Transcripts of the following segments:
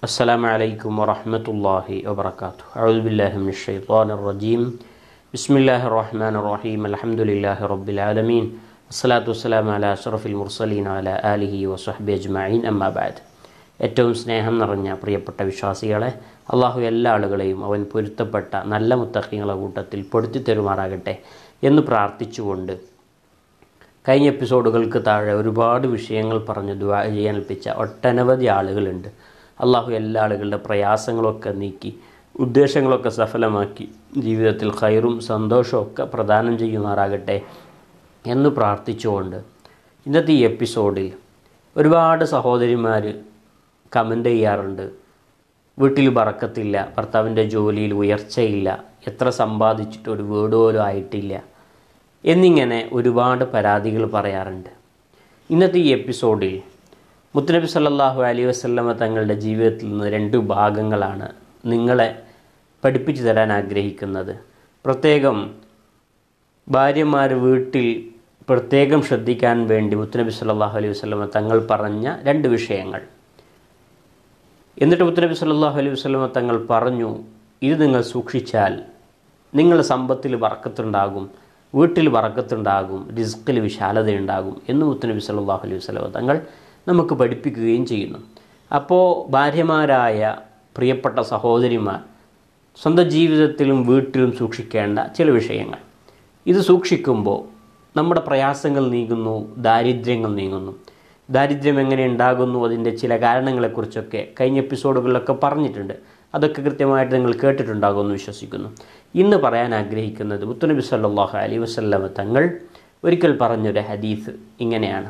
السلام عليكم ورحمة الله وبركاته أعوذ بالله من الشيطان الرجيم بسم الله الرحمن الرحيم الحمد لله رب العالمين الصلاة والسلام على أشرف المرسلين وعلى آله وصحبه أجمعين أما بعد ഏറ്റവും സ്നേഹം നിറഞ്ഞ പ്രിയപ്പെട്ട വിശ്വാസികളെ അള്ളാഹു എല്ലാ ആളുകളെയും അവൻ പൊരുത്തപ്പെട്ട നല്ല മുത്തഖീങ്ങളെ കൂട്ടത്തിൽ പൊടുത്തി തരുമാറാകട്ടെ എന്ന് പ്രാർത്ഥിച്ചുകൊണ്ട് കഴിഞ്ഞ എപ്പിസോഡുകൾക്ക് താഴെ ഒരുപാട് വിഷയങ്ങൾ പറഞ്ഞ് ദുആ ചെയ്യാൻ ഏൽപ്പിച്ച ഒട്ടനവധി ആളുകളുണ്ട് അള്ളാഹു എല്ലാ ആളുകളുടെ പ്രയാസങ്ങളൊക്കെ നീക്കി ഉദ്ദേശങ്ങളൊക്കെ സഫലമാക്കി ജീവിതത്തിൽ ഖൈറും സന്തോഷവും ഒക്കെ പ്രദാനം ചെയ്യുമാറാകട്ടെ എന്ന് പ്രാർത്ഥിച്ചുകൊണ്ട് ഇന്നത്തെ ഈ എപ്പിസോഡിൽ ഒരുപാട് സഹോദരിമാർ കമൻ്റ് ചെയ്യാറുണ്ട് വീട്ടിൽ ബറക്കത്തില്ല ഭർത്താവിൻ്റെ ജോലിയിൽ ഉയർച്ചയില്ല എത്ര സമ്പാദിച്ചിട്ട് ഒരു വീട് പോലും ആയിട്ടില്ല എന്നിങ്ങനെ ഒരുപാട് പരാതികൾ പറയാറുണ്ട് ഇന്നത്തെ ഈ എപ്പിസോഡിൽ മുത്തനബി സല്ലല്ലാഹു അലൈഹി വസല്ലമ തങ്ങളുടെ ജീവിതത്തിൽ നിന്ന് രണ്ട് ഭാഗങ്ങളാണ് നിങ്ങളെ പഠിപ്പിച്ചു തരാൻ ആഗ്രഹിക്കുന്നത് പ്രത്യേകം ഭാര്യമാർ വീട്ടിൽ പ്രത്യേകം ശ്രദ്ധിക്കാൻ വേണ്ടി മുത്തനബി സല്ലല്ലാഹു അലൈഹി വസല്ലമ തങ്ങൾ പറഞ്ഞ രണ്ട് വിഷയങ്ങൾ എന്നിട്ട് മുത്തനബി സല്ലല്ലാഹു അലൈഹി വസല്ലമ തങ്ങൾ പറഞ്ഞു ഇത് നിങ്ങൾ സൂക്ഷിച്ചാൽ നിങ്ങളുടെ സമ്പത്തിൽ വറക്കത്തുണ്ടാകും വീട്ടിൽ വറക്കത്തുണ്ടാകും റിസ്ക്കിൽ വിശാലതയുണ്ടാകും എന്ന് മുത്തനബി സല്ലല്ലാഹു അലൈഹി വസല്ലമ തങ്ങൾ നമുക്ക് പഠിപ്പിക്കുകയും ചെയ്യുന്നു അപ്പോൾ ഭാര്യമാരായ പ്രിയപ്പെട്ട സഹോദരിമാർ സ്വന്തം ജീവിതത്തിലും വീട്ടിലും സൂക്ഷിക്കേണ്ട ചില വിഷയങ്ങൾ ഇത് സൂക്ഷിക്കുമ്പോൾ നമ്മുടെ പ്രയാസങ്ങൾ നീങ്ങുന്നു ദാരിദ്ര്യങ്ങൾ നീങ്ങുന്നു ദാരിദ്ര്യം എങ്ങനെ ഉണ്ടാകുന്നു അതിൻ്റെ ചില കാരണങ്ങളെക്കുറിച്ചൊക്കെ കഴിഞ്ഞ എപ്പിസോഡുകളിലൊക്കെ പറഞ്ഞിട്ടുണ്ട് അതൊക്കെ കൃത്യമായിട്ട് നിങ്ങൾ കേട്ടിട്ടുണ്ടാകുമെന്ന് വിശ്വസിക്കുന്നു ഇന്ന് പറയാൻ ആഗ്രഹിക്കുന്നത് മുത്തുനബി സല്ലല്ലാഹു അലൈഹി വസല്ലമ തങ്ങൾ ഒരിക്കൽ പറഞ്ഞൊരു ഹദീസ് ഇങ്ങനെയാണ്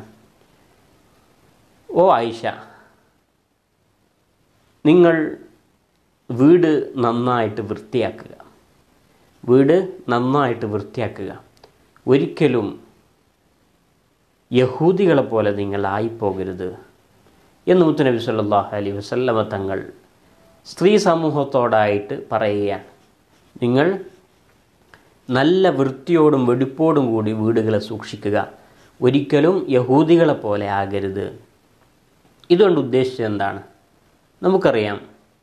ഓ ആയിഷ നിങ്ങൾ വീട് നന്നായിട്ട് വൃത്തിയാക്കുക വീട് നന്നായിട്ട് വൃത്തിയാക്കുക ഒരിക്കലും യഹൂദികളെ പോലെ നിങ്ങളായിപ്പോകരുത് എന്ന് മുത്തുനബി സല്ലല്ലാഹു അലൈഹി വസല്ലമ തങ്ങൾ സ്ത്രീ സമൂഹത്തോടായിട്ട് പറയുകയാണ് നിങ്ങൾ നല്ല വൃത്തിയോടും വെടിപ്പോടും കൂടി വീടുകളെ സൂക്ഷിക്കുക ഒരിക്കലും യഹൂദികളെ പോലെ ആകരുത് ഇതുകൊണ്ട് ഉദ്ദേശിച്ചത് എന്താണ് നമുക്കറിയാം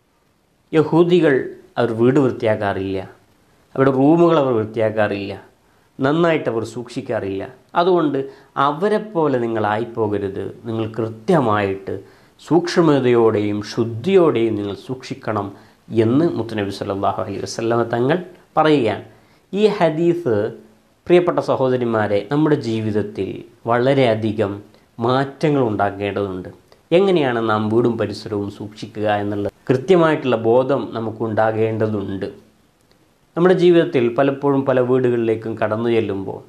യഹൂദികൾ അവർ വീട് വൃത്തിയാക്കാറില്ല അവരുടെ റൂമുകൾ അവർ വൃത്തിയാക്കാറില്ല നന്നായിട്ട് അവർ സൂക്ഷിക്കാറില്ല അതുകൊണ്ട് അവരെപ്പോലെ നിങ്ങളായിപ്പോകരുത് നിങ്ങൾ കൃത്യമായിട്ട് സൂക്ഷ്മതയോടെയും ശുദ്ധിയോടെയും നിങ്ങൾ സൂക്ഷിക്കണം എന്ന് മുത്തുനബി സല്ലല്ലാഹു അലൈഹി വസല്ലമ തങ്ങൾ പറയുകയാണ് ഈ ഹദീസ് പ്രിയപ്പെട്ട സഹോദരിമാരെ നമ്മുടെ ജീവിതത്തിൽ വളരെയധികം മാറ്റങ്ങൾ ഉണ്ടാക്കേണ്ടതുണ്ട് എങ്ങനെയാണ് നാം വീടും പരിസരവും സൂക്ഷിക്കുക എന്നുള്ള കൃത്യമായിട്ടുള്ള ബോധം നമുക്കുണ്ടാകേണ്ടതുണ്ട് നമ്മുടെ ജീവിതത്തിൽ പലപ്പോഴും പല വീടുകളിലേക്കും കടന്നു ചെല്ലുമ്പോൾ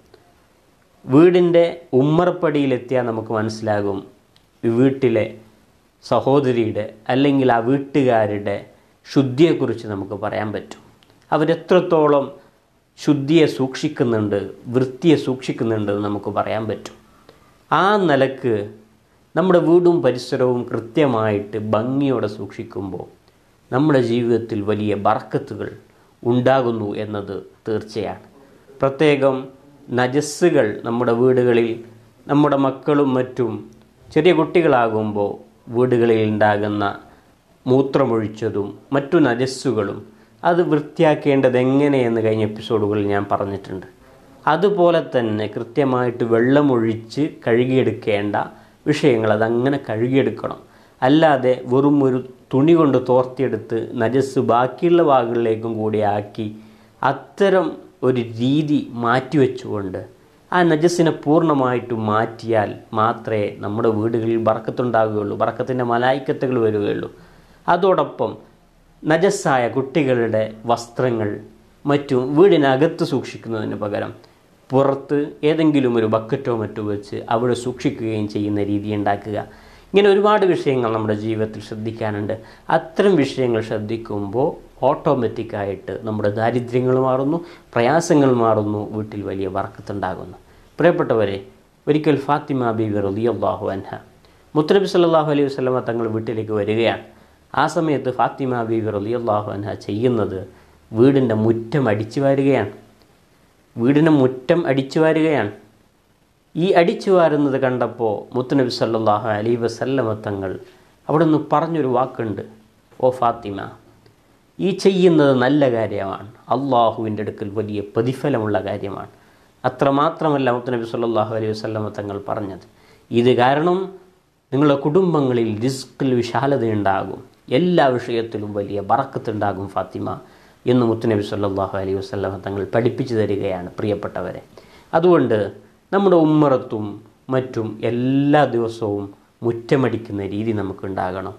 വീടിൻ്റെ ഉമ്മറപ്പടിയിലെത്തിയാൽ നമുക്ക് മനസ്സിലാകും വീട്ടിലെ സഹോദരിയുടെ അല്ലെങ്കിൽ ആ വീട്ടുകാരുടെ ശുദ്ധിയെക്കുറിച്ച് നമുക്ക് പറയാൻ പറ്റും അവരെത്രത്തോളം ശുദ്ധിയെ സൂക്ഷിക്കുന്നുണ്ട് വൃത്തിയെ സൂക്ഷിക്കുന്നുണ്ട് എന്ന് നമുക്ക് പറയാൻ പറ്റും ആ നിലക്ക് നമ്മുടെ വീടും പരിസരവും കൃത്യമായിട്ട് ഭംഗിയോടെ സൂക്ഷിക്കുമ്പോൾ നമ്മുടെ ജീവിതത്തിൽ വലിയ ബർക്കത്തുകൾ ഉണ്ടാകുന്നു എന്നത് തീർച്ചയാണ് പ്രത്യേകം നജസ്സുകൾ നമ്മുടെ വീടുകളിൽ നമ്മുടെ മക്കളും മറ്റും ചെറിയ കുട്ടികളാകുമ്പോൾ വീടുകളിൽ ഉണ്ടാകുന്ന മൂത്രമൊഴിച്ചതും മറ്റു നജസ്സുകളും അത് വൃത്തിയാക്കേണ്ടത് എങ്ങനെയെന്ന് കഴിഞ്ഞ എപ്പിസോഡുകളിൽ ഞാൻ പറഞ്ഞിട്ടുണ്ട് അതുപോലെ തന്നെ കൃത്യമായിട്ട് വെള്ളമൊഴിച്ച് കഴുകിയെടുക്കേണ്ട വിഷയങ്ങൾ അതങ്ങനെ കഴുകിയെടുക്കണം അല്ലാതെ വെറും ഒരു തുണി കൊണ്ട് തോർത്തിയെടുത്ത് നജസ് ബാക്കിയുള്ള ഭാഗങ്ങളിലേക്കും കൂടി ആക്കി അത്തരം ഒരു രീതി മാറ്റിവെച്ചുകൊണ്ട് ആ നജസ്സിനെ പൂർണ്ണമായിട്ടും മാറ്റിയാൽ മാത്രമേ നമ്മുടെ വീടുകളിൽ ബറക്കത്തുണ്ടാകുകയുള്ളൂ ബറക്കത്തിൻ്റെ മലായിക്കത്തുകൾ വരികയുള്ളൂ അതോടൊപ്പം നജസ്സായ കുട്ടികളുടെ വസ്ത്രങ്ങൾ മറ്റും വീടിനകത്ത് സൂക്ഷിക്കുന്നതിന് പകരം പുറത്ത് ഏതെങ്കിലും ഒരു ബക്കറ്റോ മറ്റോ വെച്ച് അവിടെ സൂക്ഷിക്കുകയും ചെയ്യുന്ന രീതി ഉണ്ടാക്കുക ഇങ്ങനെ ഒരുപാട് വിഷയങ്ങൾ നമ്മുടെ ജീവിതത്തിൽ ശ്രദ്ധിക്കാനുണ്ട് അത്തരം വിഷയങ്ങൾ ശ്രദ്ധിക്കുമ്പോൾ ഓട്ടോമാറ്റിക്കായിട്ട് നമ്മുടെ ദാരിദ്ര്യങ്ങൾ മാറുന്നു പ്രയാസങ്ങൾ മാറുന്നു വീട്ടിൽ വലിയ വർക്കത്തുണ്ടാകുന്നു പ്രിയപ്പെട്ടവരെ ഒരിക്കൽ ഫാത്തിമ ബീബി റളിയല്ലാഹു അൻഹ മുത്തനബി സല്ലല്ലാഹു അലൈഹി വസല്ലമ തങ്ങൾ വീട്ടിലേക്ക് വരികയാണ് ആ സമയത്ത് ഫാത്തിമ ബീബി റളിയല്ലാഹു അൻഹ ചെയ്യുന്നത് വീടിൻ്റെ മുറ്റം അടിച്ചു വാരുകയാണ് വീടിൻ്റെ മുറ്റം അടിച്ചു വാരുകയാണ് ഈ അടിച്ചു വാരുന്നത് കണ്ടപ്പോൾ മുത്തുനബി സല്ലല്ലാഹു അലൈഹി വസല്ലമ തങ്ങൾ അവിടെ നിന്ന് പറഞ്ഞൊരു വാക്കുണ്ട് ഓ ഫാത്തിമ ഈ ചെയ്യുന്നത് നല്ല കാര്യമാണ് അള്ളാഹുവിൻ്റെ അടുക്കൽ വലിയ പ്രതിഫലമുള്ള കാര്യമാണ് അത്രമാത്രമല്ല മുത്തനബി സല്ലല്ലാഹു അലൈഹി വസല്ലമ തങ്ങൾ പറഞ്ഞത് ഇത് കാരണം നിങ്ങളുടെ കുടുംബങ്ങളിൽ റിസ്കിൽ വിശാലതയുണ്ടാകും എല്ലാ വിഷയത്തിലും വലിയ ബറക്കത്തുണ്ടാകും ഫാത്തിമ എന്ന് മുത്തുനബി സല്ലല്ലാഹു അലൈഹി വസല്ലമ തങ്ങൾ പഠിപ്പിച്ചു തരികയാണ് പ്രിയപ്പെട്ടവരെ അതുകൊണ്ട് നമ്മുടെ ഉമ്മറത്തും മറ്റും എല്ലാ ദിവസവും മുറ്റമടിക്കുന്ന രീതി നമുക്കുണ്ടാകണം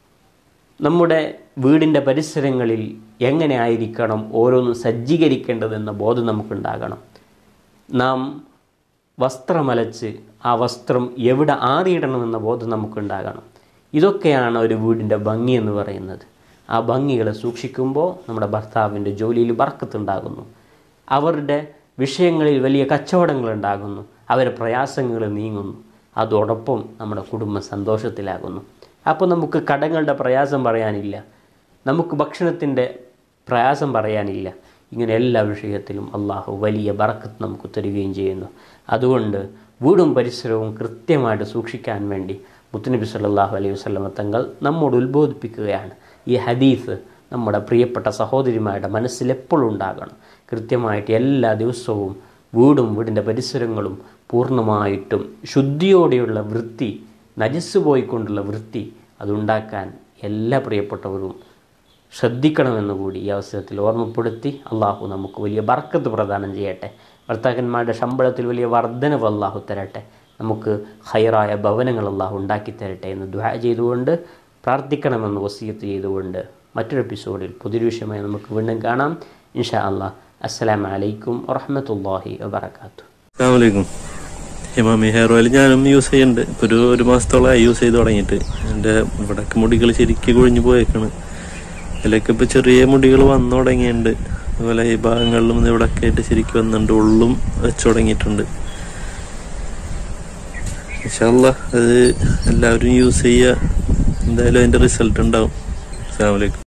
നമ്മുടെ വീടിൻ്റെ പരിസരങ്ങളിൽ എങ്ങനെ ആയിരിക്കണം ഓരോന്നും സജ്ജീകരിക്കേണ്ടതെന്ന ബോധം നമുക്കുണ്ടാകണം നാം വസ്ത്രമലച്ച് ആ വസ്ത്രം എവിടെ ആറിയിടണമെന്ന ബോധം നമുക്കുണ്ടാകണം ഇതൊക്കെയാണ് ഒരു വീടിൻ്റെ ഭംഗി എന്ന് പറയുന്നത് ആ ഭംഗികളെ സൂക്ഷിക്കുമ്പോൾ നമ്മുടെ ഭർത്താവിൻ്റെ ജോലിയിൽ ബർക്കത്തുണ്ടാകുന്നു അവരുടെ വിഷയങ്ങളിൽ വലിയ കച്ചവടങ്ങൾ ഉണ്ടാകുന്നു അവരുടെ പ്രയാസങ്ങൾ നീങ്ങുന്നു അതോടൊപ്പം നമ്മുടെ കുടുംബം സന്തോഷത്തിലാകുന്നു അപ്പോൾ നമുക്ക് കടങ്ങളുടെ പ്രയാസം പറയാനില്ല നമുക്ക് ഭക്ഷണത്തിൻ്റെ പ്രയാസം പറയാനില്ല ഇങ്ങനെ എല്ലാ വിഷയത്തിലും അള്ളാഹു വലിയ ബറക്കത്ത് നമുക്ക് തരികയും ചെയ്യുന്നു അതുകൊണ്ട് വീടും പരിസരവും കൃത്യമായിട്ട് സൂക്ഷിക്കാൻ വേണ്ടി മുത്തുനബി സല്ലല്ലാഹു അലൈഹി വസല്ലമ തങ്ങൾ നമ്മോട് ഉത്ബോധിപ്പിക്കുകയാണ് ഈ ഹദീസ് നമ്മുടെ പ്രിയപ്പെട്ട സഹോദരിമാരുടെ മനസ്സിൽ എപ്പോഴും ഉണ്ടാകണം കൃത്യമായിട്ട് എല്ലാ ദിവസവും വീടും വീടിൻ്റെ പരിസരങ്ങളും പൂർണ്ണമായിട്ടും ശുദ്ധിയോടെയുള്ള വൃത്തി നജസ് പോയിക്കൊണ്ടുള്ള വൃത്തി അതുണ്ടാക്കാൻ എല്ലാ പ്രിയപ്പെട്ടവരും ശ്രദ്ധിക്കണമെന്ന് കൂടി ഈ അവസരത്തിൽ ഓർമ്മപ്പെടുത്തി അള്ളാഹു നമുക്ക് വലിയ ബർക്കത്ത് പ്രദാനം ചെയ്യട്ടെ ഭർത്താക്കന്മാരുടെ ശമ്പളത്തിൽ വലിയ വർധനവ് അള്ളാഹു തരട്ടെ നമുക്ക് ഹൈറായ ഭവനങ്ങൾ അള്ളാഹു ഉണ്ടാക്കി തരട്ടെ എന്ന് ദ്വാ ചെയ്തുകൊണ്ട് പ്രാർത്ഥിക്കണമെന്ന് വസീയത്ത് ചെയ്തുകൊണ്ട് മറ്റൊരു എപ്പിസോഡിൽ പുതിയൊരു വിഷയമായി നമുക്ക് വീണ്ടും കാണാം ഇൻഷാ അള്ളാഹ് അസ്സലാമു അലൈക്കും വറഹ്മത്തുള്ളാഹി വബറകാതുഹു അസ്സാമലൈക്കും ഹിമാമി ഹെയർ ഓയിൽ ഞാനും യൂസ് ചെയ്യുന്നുണ്ട് ഇപ്പൊ ഒരു ഒരു മാസത്തോളമായി യൂസ് ചെയ്ത് തുടങ്ങിയിട്ട് എൻ്റെ ഇവിടൊക്കെ മുടികൾ ശരിക്കും കൊഴിഞ്ഞു പോയേക്കാണ് ഇതിലൊക്കെ ഇപ്പൊ ചെറിയ മുടികൾ വന്നു തുടങ്ങിയിട്ടുണ്ട് അതുപോലെ ഈ ഭാഗങ്ങളിലും ഇവിടൊക്കെ ആയിട്ട് ശരിക്കും വന്നിട്ടുണ്ട് ഉള്ളും വെച്ചു തുടങ്ങിയിട്ടുണ്ട് ഇൻഷാല്ല അത് എല്ലാവരും യൂസ് ചെയ്യുക എന്തായാലും അതിന്റെ റിസൾട്ട് ഉണ്ടാവും അസ്സാമലൈക്കും